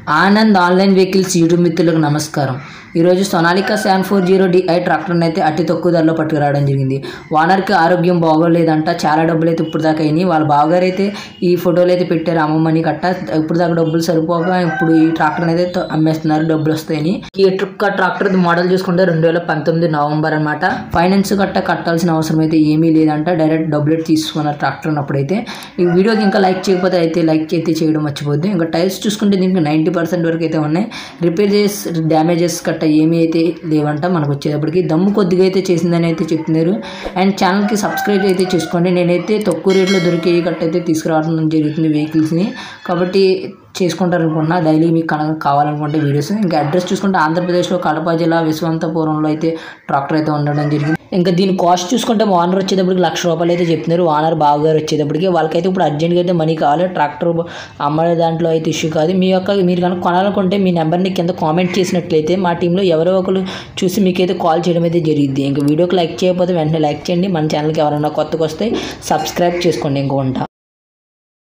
Anand online vehicles YouTube మిత్రులకు నమస్కారం ఈరోజు Sonalika seven four zero DI ట్రాక్టర్ని అయితే అతి తక్కువ ధరలో పట్టుకురావడం జరిగింది ఓనర్కి ఆరోగ్యం బాగోలేదంట చాలా డబ్బులు అయితే ఇప్పుడు దాకా అయినాయి వాళ్ళ బావగారు అయితే ఈ ఫోటోలు అయితే పెట్టారు అమ్మమ్మని కట్ట ఇప్పుడు దాకా డబ్బులు సరిపోక ఇప్పుడు ఈ ట్రాక్టర్ని అయితే త- అమ్మేస్తున్నారు డబ్బులు వస్తాయని ఈ ట్రక్ ట్రాక్టర్ మోడల్ చూసుకుంటే రెండు వేల పంతొమ్మిది నవంబర్ అనమాట ఫైనాన్స్ కట్ట కట్టాల్సిన అవసరం అయితే ఏమీ లేదంట డైరెక్ట్ డబ్బులు అయితే తీసుకున్నారు ట్రాక్టర్ అప్పుడైతే ఈ వీడియోకి ఇంకా లైక్ చేయకపోతే అయితే లైక్ అయితే చేయడం మర్చిపోద్దు ఇంకా టైర్స్ చూసుకుంటే దీనికి నైంటీ పర్సెంట్ వరకు అయితే ఉన్నాయి రిపేర్ చేసి డ్యామేజెస్ కట్ట ఏమీ అయితే లేవంట మనకు వచ్చేటప్పటికి దమ్ము కొద్దిగా అయితే చేసిందని అయితే చెప్తున్నారు అండ్ ఛానల్కి సబ్స్క్రైబ్ అయితే చేసుకోండి నేనైతే తక్కువ రేట్లో దొరికే కట్ట అయితే తీసుకురావడం జరుగుతుంది వెహికల్స్ని కాబట్టి చేసుకుంటారు అనుకున్నా డైలీ మీకు కనుక కావాలనుకుంటే వీడియోస్ ఇంకా అడ్రస్ చూసుకుంటే ఆంధ్రప్రదేశ్లో కడప జిల్లా విశ్వంతపురంలో అయితే ట్రాక్టర్ అయితే ఉండడం జరిగింది ఇంకా దీని కాస్ట్ చూసుకుంటే ఓనర్ వచ్చేటప్పటికి లక్ష రూపాయలు అయితే చెప్తున్నారు ఓనర్ బావగారు వచ్చేటప్పటికి వాళ్ళకైతే ఇప్పుడు అర్జెంట్గా అయితే మనీ కావాలి ట్రాక్టర్ అమ్మే దాంట్లో అయితే ఇష్యూ కాదు మీ యొక్క మీరు కనుక కొనాలనుకుంటే మీ నెంబర్ని కింద కామెంట్ చేసినట్లయితే మా టీంలో ఎవరో ఒకరు చూసి మీకైతే కాల్ చేయడం అయితే జరిగింది ఇంకా వీడియోకి లైక్ చేయకపోతే వెంటనే లైక్ చేయండి మన ఛానల్కి ఎవరైనా కొత్తగా వస్తే సబ్స్క్రైబ్ చేసుకోండి ఇంకో ఉంటా